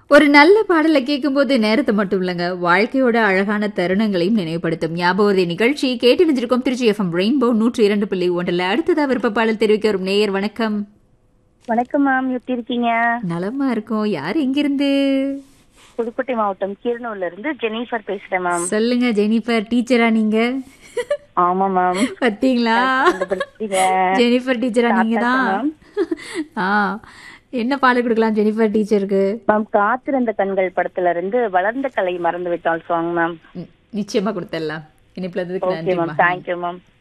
ஒரு நல்ல பாடலை கேட்கும்போது நேரத்தை மட்டும் இல்லைங்க வாழ்க்கையோட அழகான தருணங்களையும் நினைவுபடுத்தும் ஞாபகத்தை நிகழ்ச்சி கேட்டு நினைஞ்சிருக்கோம் திருச்சி எஃப்எம் ரெயின்போ நூற்றி இரண்டு புள்ளி ஒன்றில் அடுத்ததா விருப்ப பாடல் தெரிவிக்க வரும் நேயர் வணக்கம் வணக்கம் மேம் எப்படி இருக்கீங்க நலமா இருக்கும் யார் எங்கிருந்து புதுக்கோட்டை மாவட்டம் கீரனூர்ல இருந்து ஜெனிஃபர் பேசுறேன் மேம் சொல்லுங்க ஜெனிஃபர் டீச்சரா நீங்க ஆமா மேம் பாத்தீங்களா கண்டுபிடிச்சிட்டீங்க. ஜெனிஃபர் டீச்சரா நீங்க தான் ஆ என்ன பாடல் கொடுக்கலாம் ஜெனிஃபர் டீச்சருக்கு மேம் காத்திருந்த கண்கள் படத்துல இருந்து வளர்ந்த கலை மறந்து விட்டால் சாங் மேம் ம், நிச்சயமா கொடுத்துடலாம் இனிப்புல இருந்ததுக்கு ஓகே நன்றி மேம் தேங்க்யூ மேம்